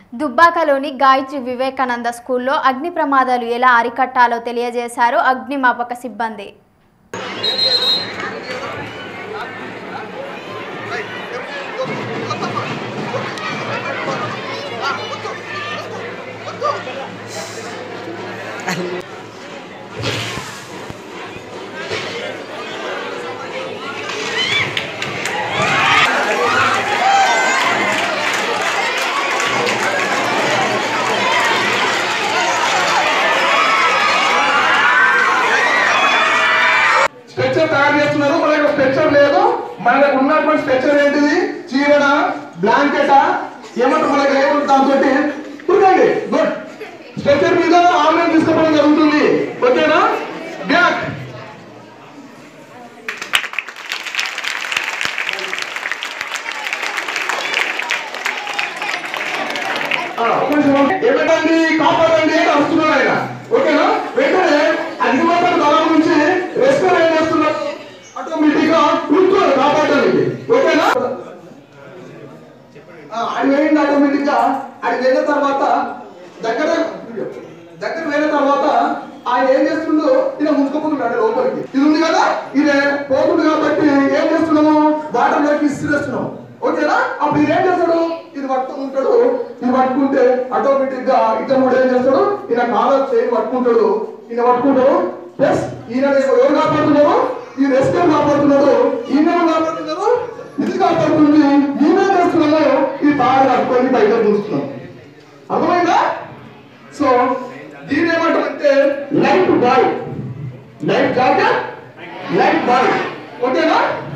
దుబ్బాకలోని గాయత్రి వివేకానంద స్కూల్లో అగ్ని ప్రమాదాలు ఎలా అరికట్టాలో తెలియజేశారు అగ్నిమాపక సిబ్బంది స్ట్రక్చర్ తయారు చేస్తున్నారు మన దగ్గర స్ట్రక్చర్ లేదు మన దగ్గర ఉన్నటువంటి స్ట్రక్చర్ ఏంటిది చీరన బ్లాంకెట్ ఏమంటారు మన దగ్గర ఏమంటారు దాంతో చూడండి గుడ్ స్ట్రక్చర్ మీద ఆన్లైన్ తీసుకోవడం జరుగుతుంది ఓకేనా బ్యాక్ ఏమిటండి కాపాడండి అని వస్తున్నారు ఆయన ఓకేనా వెంటనే అగ్నిమాపక దళం నుంచి రెస్క్యూ ఏం చేస్తున్నారు ఆటోమేటిక్ గా కూర్చోరు కాపాడడానికి ఓకేనా ఆ, అది వేయండి ఆటోమేటిక్ గా అది వేయిన తర్వాత దగ్గర దగ్గర వేయిన తర్వాత ఆయన ఏం చేస్తుందో ఇలా ముంచుకోకుండా లోపలికి ఇది ఉంది కదా ఇది పోతుంది కాబట్టి ఏం చేస్తున్నాము వాటర్ లోకి ఇసిరేస్తున్నాం ఓకేనా అప్పుడు ఇది ఏం చేస్తాడు ఇది పట్టుకుని ఉంటాడు ఇది పట్టుకుంటే ఆటోమేటిక్ గా ఇతను కూడా ఏం చేస్తాడు ఈయన కాలర్ చేయి పట్టుకుంటాడు ఈయన పట్టుకుంటాడు ప్లస్ ఈయన ఎవరు కాపాడుతున్నారు ఈ రెస్క్యూ కాపాడుతున్నాడు ఈయన ఎవరు కాపాడుతున్నారు ఇది కాపాడుతుంది ఈయన చేస్తున్నాము ఈ బాగా కట్టుకొని బయట చూస్తున్నాం అర్థమైందా సో దీని ఏమంటారంటే light boy light jacket light boy ఓకేనా